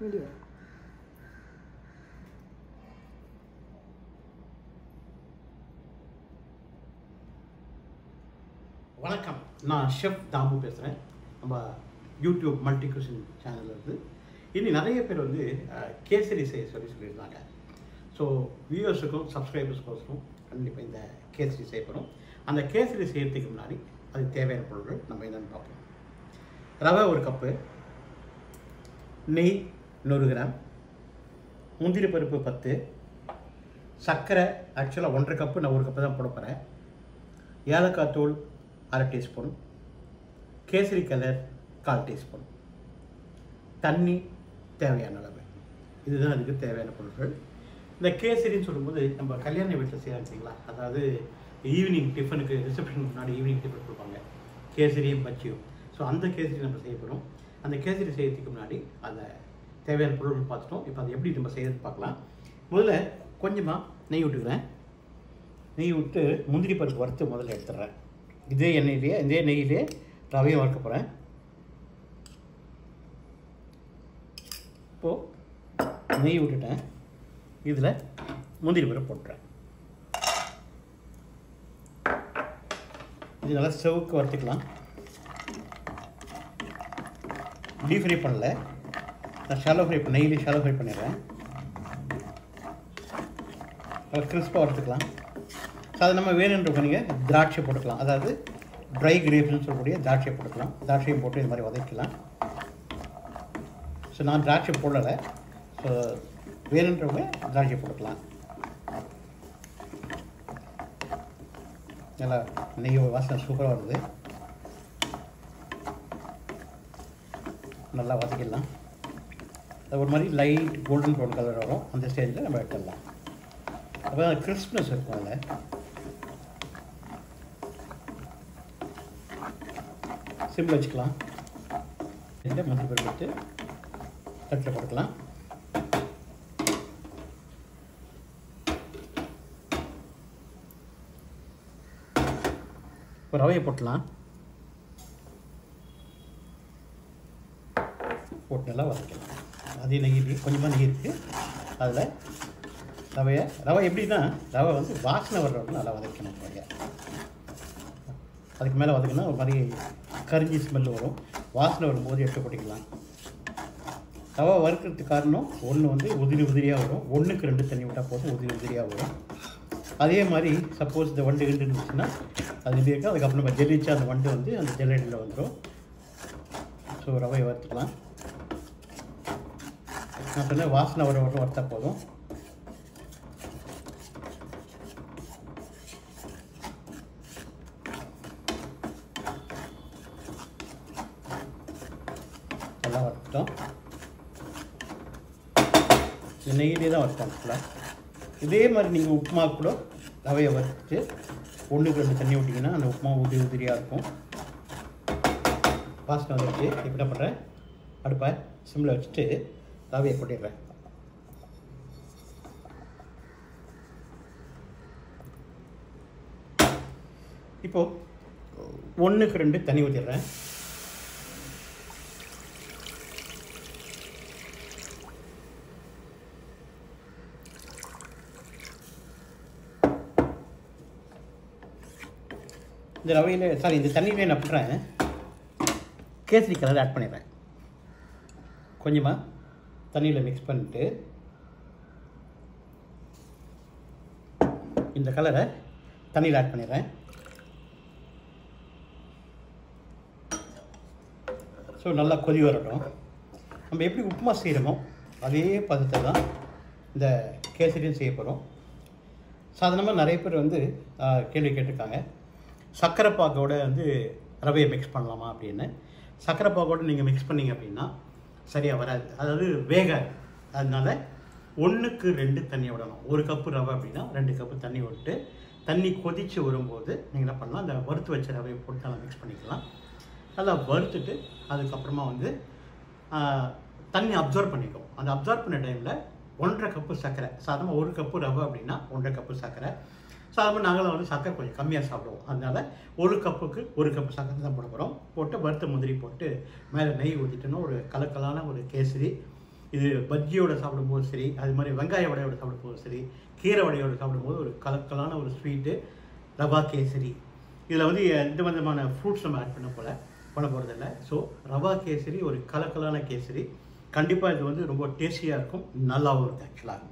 video வணக்கம் நான் chef Damu பேசுகிறேன் நம்ம யூடியூப் மல்டி குஷன் சேனல்ல இருந்து இனி நிறைய பேர் வந்து அஹ், கேசரி செய்ய சொல்லி சொல்லியிருந்தாங்க ஸோ வியூவர்ஸுக்கும் சப்ஸ்கிரைபர்ஸ்க்கோசரம் கண்டிப்பாக இந்த கேசரி செய்ய போகிறோம் அந்த கேசரி செய்யறதுக்கு முன்னாடி அதுக்கு தேவையான பொருட்கள் நம்ம என்னென்னு பார்ப்போம் ரவை ஒரு கப்பு நெய் நூறு கிராம் முந்திரி பருப்பு பத்து சர்க்கரை ஆக்சுவலாக ஒன்றரை கப்பு நான் ஒரு கப்பு தான் போட போகிறேன் ஏலக்காய் தூள் அரை டீஸ்பூன் கேசரி கலர் கால் டீஸ்பூன் தண்ணி தேவையான அளவு இதுதான் அதுக்கு தேவையான பொருட்கள் இந்த கேசரின்னு சொல்லும்போது நம்ம கல்யாண வீட்டில் செய்யறீங்களா அதாவது ஈவினிங் டிஃபனுக்கு ரிசப்ஷனுக்கு முன்னாடி ஈவினிங் டிஃபன் கொடுப்பாங்க கேசரியும் பச்சியும் ஸோ அந்த கேசரி நம்ம செய்ய போகிறோம் அந்த கேசரி செய்யறதுக்கு முன்னாடி அந்த தேவையான பொருட்கள் பார்த்துட்டோம் இப்போ அதை எப்படி நம்ம செய்யறது பார்க்கலாம் முதல்ல கொஞ்சமாக நெய் விட்டுக்கிறேன் நெய் விட்டு முந்திரி பருப்பு வறுத்து முதல்ல எடுத்துடுறேன் இதே எண்ணெயிலேயே இதே நெய்யிலே ரவையும் வறுக்க போகிறேன் இப்போது நெய் விட்டுட்டேன் இதில் முந்திரி பருப்பு போட்டுறேன் இது நல்லா செவுக்கு வறுத்துக்கலாம் டீப் ஃப்ரை பண்ணல நான் ஷாலோ ஃப்ரை பண்ண நெய்லேயே ஷாலோ ஃப்ரை பண்ணிடுறேன் நல்லா கிறிஸ்பாக வறுத்துக்கலாம் ஸோ அது நம்ம வேணுன்றவங்க நீங்கள் திராட்சை போட்டுக்கலாம் அதாவது ட்ரை கிரேப்ஸ்னு சொல்லக்கூடிய திராட்சை போட்டுக்கலாம் திராட்சையும் போட்டு இது மாதிரி வதக்கலாம் ஸோ நான் திராட்சை போடலை ஸோ வேணுன்றவங்க திராட்சை போட்டுக்கலாம் நல்லா நெய் வாசனை சூப்பராக வருது நல்லா வதக்கிடலாம் அது ஒரு மாதிரி லைட் கோல்டன் ப்ரௌன் கலர் வரும் அந்த ஸ்டேஜில் நம்ம எடுத்துடலாம் அப்போ கிறிஸ்ப்னஸ் இருக்கும் அதில் சிம்பிள் வச்சுக்கலாம் இதில் முந்திரி பருப்பு எடுத்து தட்டில் போட்டுக்கலாம் இப்போ ரவையை போட்டலாம் போட்டு நல்லா வதக்கலாம் அதே நெய் இருக்கு கொஞ்சமாக நெய் இருக்குது அதில் ரவையை ரவை எப்படின்னா ரவை வந்து வாசனை வர்ற வரைக்கும் நல்லா வதக்கணும் ரவையை அதுக்கு மேலே வதக்கினா ஒரு மாதிரி கரிஞ்சி ஸ்மெல் வரும் வாசனை வரும்போது எடுத்து போட்டிக்கலாம் ரவை வறுக்கிறதுக்கு காரணம் ஒன்று வந்து உதிரி உதிரியாக வரும் ஒன்றுக்கு ரெண்டு தண்ணி விட்டால் போதும் உதிரி உதிரியாக வரும் அதே மாதிரி சப்போஸ் இந்த வண்டு கிண்டு இருந்துச்சுன்னா அது இது இருக்கு அதுக்கப்புறம் நம்ம ஜெல்லிச்சா அந்த வண்டு வந்து அந்த ஜெல்லடியில் வந்துடும் ஸோ ரவையை வறுத்துக்கலாம் நான் சொன்னேன் வாசனை வர வர வறுத்தா போதும் நல்லா வறுத்துட்டோம் இந்த நெய்யிலே தான் வறுத்தோம் ஃபுல்லாக இதே மாதிரி நீங்கள் உப்புமா கூட ரவையை வறுத்து ஒன்றுக்கு ரெண்டு தண்ணி விட்டிங்கன்னா அந்த உப்புமா உதிரி உதிரியாக இருக்கும் வாசனை வந்துடுச்சு இப்போ என்ன பண்ணுறேன் அடுப்பை சிம்மில் வச்சுட்டு ரவையை கொட்டிடுறேன் இப்போது ஒன்றுக்கு ரெண்டு தண்ணி ஊற்றிடுறேன் இந்த ரவையில் சாரி இந்த தண்ணியில் என்ன பண்ணுறேன் கேசரி கலர் ஆட் பண்ணிடுறேன் கொஞ்சமாக தண்ணியில் மிக்ஸ் பண்ணிட்டு இந்த கலரை தண்ணியில் ஆட் பண்ணிடுறேன் ஸோ நல்லா கொதி வரட்டும் நம்ம எப்படி உப்புமா செய்கிறோமோ அதே பதத்தை தான் இந்த கேசரியும் செய்ய போகிறோம் சாதாரணமாக நிறைய பேர் வந்து ஆ, கேள்வி கேட்டிருக்காங்க சர்க்கரை பாக்கோட வந்து ரவையை மிக்ஸ் பண்ணலாமா அப்படின்னு சர்க்கரை பாக்கோட நீங்கள் மிக்ஸ் பண்ணீங்க அப்படின்னா சரியாக வராது அதாவது வேகாது அதனால ஒன்றுக்கு ரெண்டு தண்ணி விடணும் ஒரு கப்பு ரவை அப்படின்னா ரெண்டு கப்பு தண்ணி விட்டு தண்ணி கொதித்து வரும்போது நீங்கள் என்ன பண்ணலாம் அந்த வறுத்து வச்ச ரவையை போட்டு நல்லா மிக்ஸ் பண்ணிக்கலாம் நல்லா வறுத்துட்டு அதுக்கப்புறமா வந்து ஆ, தண்ணி அப்சர்வ் பண்ணிக்கும் அந்த அப்சர்வ் பண்ண டைமில் ஒன்றரை கப்பு சர்க்கரை சாதாரணமாக ஒரு கப்பு ரவை அப்படின்னா ஒன்றரை கப்பு சர்க்கரை சாதாரணமாக நாங்களும் வந்து சர்க்கரை கொஞ்சம் கம்மியாக சாப்பிடுவோம் அதனால ஒரு கப்புக்கு ஒரு கப்பு சர்க்கரை தான் போட போகிறோம் போட்டு வறுத்த முந்திரி போட்டு மேலே நெய் ஊற்றிட்டோன்னா ஒரு கலக்கலான ஒரு கேசரி இது பஜ்ஜியோட சாப்பிடும்போது சரி அது மாதிரி வெங்காய வடையோட சாப்பிடும்போது சரி கீரை வடையோட சாப்பிடும்போது ஒரு கலக்கலான ஒரு ஸ்வீட்டு ரவா கேசரி இதில் வந்து எந்த விதமான ஃப்ரூட்ஸ் நம்ம ஆட் பண்ண போல பண்ண போகிறதில்ல ஸோ ரவா கேசரி ஒரு கலக்கலான கேசரி கண்டிப்பாக இது வந்து ரொம்ப டேஸ்டியாக இருக்கும் நல்லாவும் இருக்கும் ஆக்சுவலாக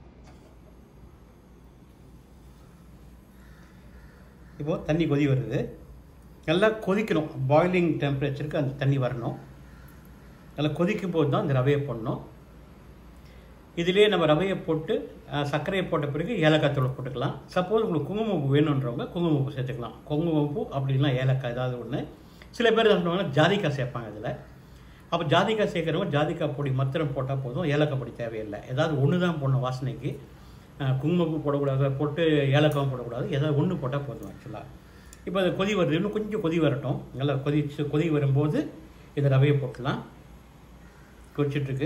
இப்போ தண்ணி கொதி வருது நல்லா கொதிக்கணும் பாயிலிங் டெம்பரேச்சருக்கு அந்த தண்ணி வரணும் நல்லா கொதிக்கும் போது தான் இந்த ரவையை போடணும் இதிலே நம்ம ரவையை போட்டு அஹ், சர்க்கரையை போட்ட பிறகு ஏலக்காய் தூள் போட்டுக்கலாம் சப்போஸ் உங்களுக்கு குங்குமப்பூ வேணுன்றவங்க குங்குமப்பூ சேர்த்துக்கலாம் குங்குமப்பூ அப்படின்னா ஏலக்காய் ஏதாவது ஒன்று சில பேர் என்ன பண்ணுவாங்கன்னா ஜாதிக்காய் சேர்ப்பாங்க இதில் அப்போ ஜாதிக்காய் சேர்க்குறவங்க ஜாதிக்காய் பொடி மாத்திரம் போட்டால் போதும் ஏலக்காய் பொடி தேவையில்லை ஏதாவது ஒன்று தான் போடணும் வாசனைக்கு அஹ், குங்குமப்பூ போடக்கூடாது போட்டு ஏலக்காயும் போடக்கூடாது ஏதாவது ஒன்று போட்டால் போதும் ஆக்சுவலாக இப்போ அது கொதி வருது இன்னும் கொஞ்சம் கொதி வரட்டும் நல்லா கொதிச்சு கொதி வரும்போது இந்த ரவையை போட்டுடலாம் கொதிச்சிட்ருக்கு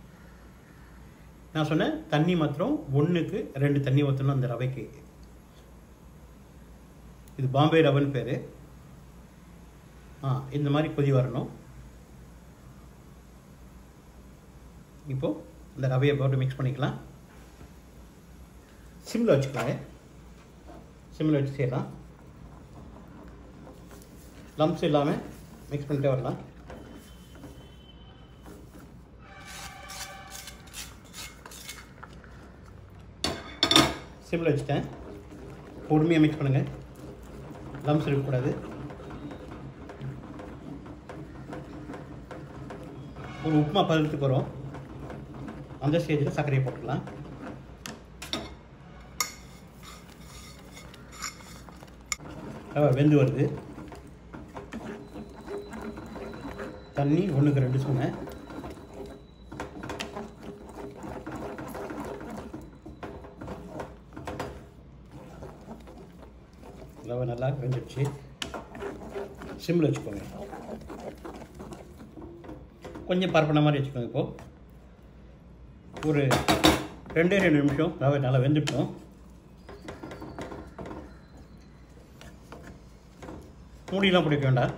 நான் சொன்னேன் தண்ணி மாத்திரம் ஒன்றுக்கு ரெண்டு தண்ணி ஊற்றணும் அந்த ரவைக்கு இது பாம்பே ரவன் பேர் ஆ இந்த மாதிரி கொதி வரணும் இப்போ இந்த ரவையை போட்டு மிக்ஸ் பண்ணிக்கலாம் சிம்மில் வச்சுக்கலாங்க சிம்மில் வச்சு செய்யலாம் லம்ஸ் இல்லாமல் மிக்ஸ் பண்ணிட்டே வரலாம் சிம்மில் வச்சுட்டேன் பொறுமையாக மிக்ஸ் பண்ணுங்கள் லம்ஸ் இருக்கக்கூடாது ஒரு உப்புமா பதத்துக்கு வரும் அந்த ஸ்டேஜில் சர்க்கரையை போட்டுக்கலாம் ரவை வெந்து வருது தண்ணி ஒன்றுக்கு ரெண்டு சொன்னேன் ரவை நல்லா வெந்துடுச்சு சிம்மில் வச்சுக்கோங்க கொஞ்சம் பரப்பின மாதிரி வச்சுக்கோங்க இப்போது ஒரு ரெண்டே ரெண்டு நிமிஷம் ரவை நல்லா வெந்துட்டோம் மூடிலாம் பிடிக்க வேண்டாம்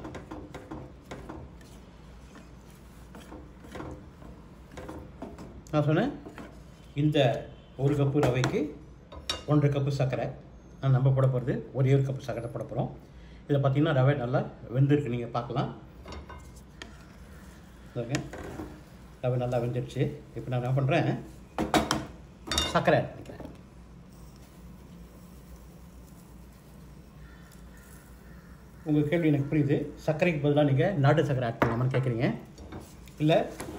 நான் சொன்னேன் இந்த ஒரு கப்பு ரவைக்கு ஒன்றரை கப்பு சர்க்கரை நான் நம்ம போட போகிறது ஒரே ஒரு கப்பு சர்க்கரை போட போகிறோம் இதில் பார்த்தீங்கன்னா ரவை நல்லா வெந்திருக்கு நீங்கள் பார்க்கலாம் பாருங்க ரவை நல்லா வெந்துடுச்சு இப்போ நான் என்ன பண்ணுறேன் சர்க்கரை ஆட் பண்ணிக்கிறேன் உங்கள் கேள்வி எனக்கு புரியுது சர்க்கரைக்கு பதிலாக நீங்கள் நாட்டு சர்க்கரை ஆட் பண்ணலாமான்னு கேட்குறீங்க இல்லை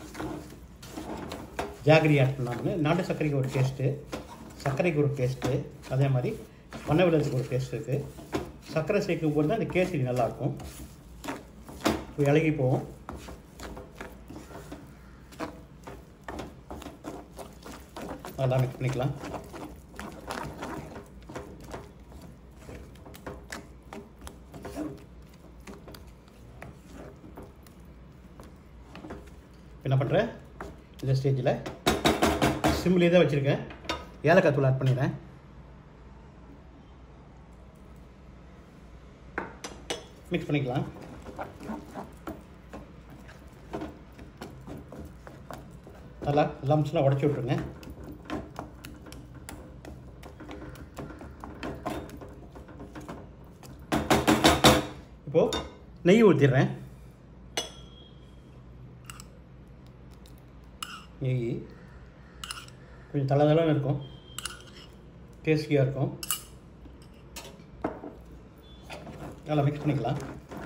ஜாகரி ஆட் பண்ணலாம்னு நாட்டு சர்க்கரைக்கு ஒரு டேஸ்ட்டு சர்க்கரைக்கு ஒரு டேஸ்ட்டு அதே மாதிரி பண்ணை விளத்துக்கு ஒரு டேஸ்ட் இருக்குது சர்க்கரை சேர்க்கும் போது தான் இந்த கேசரி நல்லாயிருக்கும் இப்போ இலகி போவோம் அதெல்லாம் மிக்ஸ் பண்ணிக்கலாம் என்ன பண்ணுறேன் இந்த ஸ்டேஜில் சிம்லேயே தான் வச்சுருக்கேன் ஏலக்காய் தூள் ஆட் பண்ணிடுறேன் மிக்ஸ் பண்ணிக்கலாம் நல்லா லம்ஸ்லாம் உடச்சி விட்ருங்க இப்போது நெய் ஊற்றிடுறேன் நெய் கொஞ்சம் தலை தலைன்னு இருக்கும் டேஸ்டியாக இருக்கும் நல்லா மிக்ஸ் பண்ணிக்கலாம்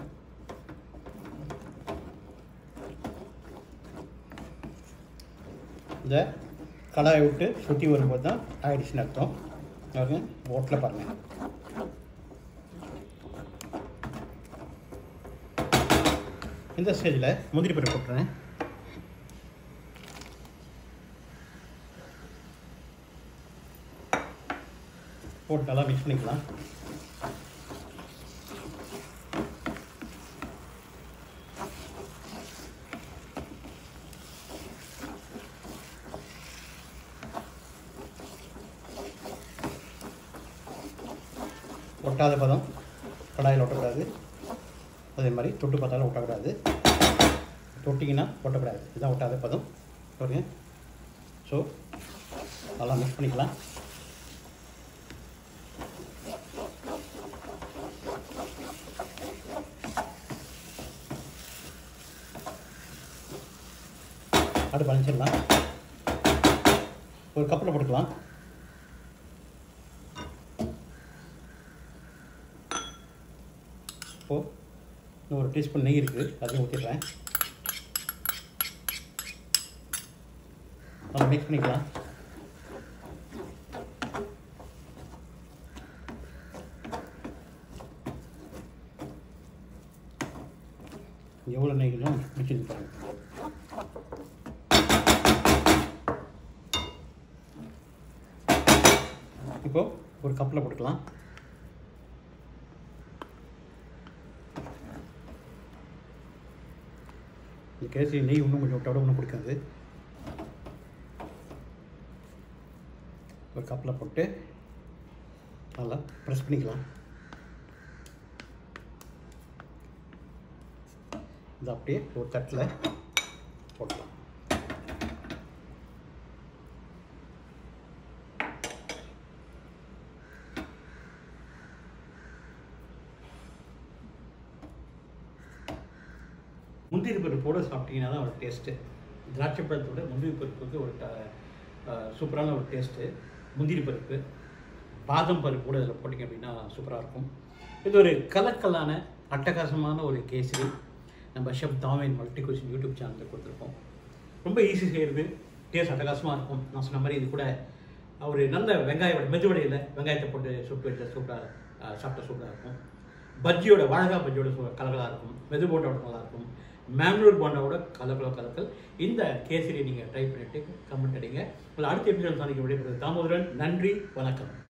இந்த கடாயை விட்டு சுற்றி வரும்போது தான் ஆயிடுச்சுன்னு அர்த்தம் பாருங்க ஓட்டில் பாருங்கள் இந்த ஸ்டேஜில் முந்திரி பருப்பு போட்டுறேன் போட்டு நல்லா மிக்ஸ் பண்ணிக்கலாம் ஒட்டாத பதம் கடாயில் ஒட்டக்கூடாது அதே மாதிரி தொட்டு பார்த்தாலும் ஒட்டக்கூடாது தொட்டிங்கன்னா ஒட்டக்கூடாது இதுதான் ஒட்டாத பதம் பாருங்க ஸோ நல்லா மிக்ஸ் பண்ணிக்கலாம் அடுப்பு அணைச்சிடலாம் ஒரு கப்பில் போட்டுக்கலாம் இப்போது இன்னும் ஒரு டீஸ்பூன் நெய் இருக்குது அதையும் ஊற்றிடுறேன் நல்லா மிக்ஸ் பண்ணிக்கலாம் எவ்வளோ நெய்களும் மிக்சிங் பாருங்கள் இப்போ ஒரு கப்பில் போட்டுக்கலாம் இந்த கேசரி நெய் இன்னும் கொஞ்சம் விட்டோட இன்னும் பிடிக்காது ஒரு கப்பில் போட்டு நல்லா ப்ரெஸ் பண்ணிக்கலாம் இது அப்படியே ஒரு தட்டில் போடலாம் முந்திரி பருப்போடு சாப்பிட்டீங்கன்னா தான் ஒரு டேஸ்ட்டு திராட்சை பழத்தோட முந்திரி பருப்புக்கு ஒரு ட- அஹ் சூப்பரான ஒரு டேஸ்ட்டு முந்திரி பருப்பு பாதம் பருப்பு கூட இதில் போட்டிங்க அப்படின்னா சூப்பராக இருக்கும் இது ஒரு கலக்கலான அட்டகாசமான ஒரு கேசரி நம்ம ஷெஃப் தாமின் மல்டி குஷன் யூடியூப் சேனலில் கொடுத்துருக்கோம் ரொம்ப ஈஸி செய்கிறது டேஸ்ட் அட்டகாசமாக இருக்கும் நான் சொன்ன மாதிரி இது கூட ஒரு நல்ல வெங்காய வடை மெதுவடையில் வெங்காயத்தை போட்டு சுட்டு வச்ச சூப்பராக சாப்பிட்ட சூப்பராக இருக்கும் பஜ்ஜியோட வாழைக்காய் பஜ்ஜியோட சூ கலகலாக இருக்கும் மெது போண்டோட நல்லா இருக்கும் மேங்களூர் போண்டாவோட கலக்கலோ கலக்கல் இந்த கேசரி நீங்கள் ட்ரை பண்ணிட்டு கமெண்ட் அடிங்க உங்களை அடுத்த எபிசோட் சந்திக்க விடைபெறுவது தாமோதரன் நன்றி வணக்கம்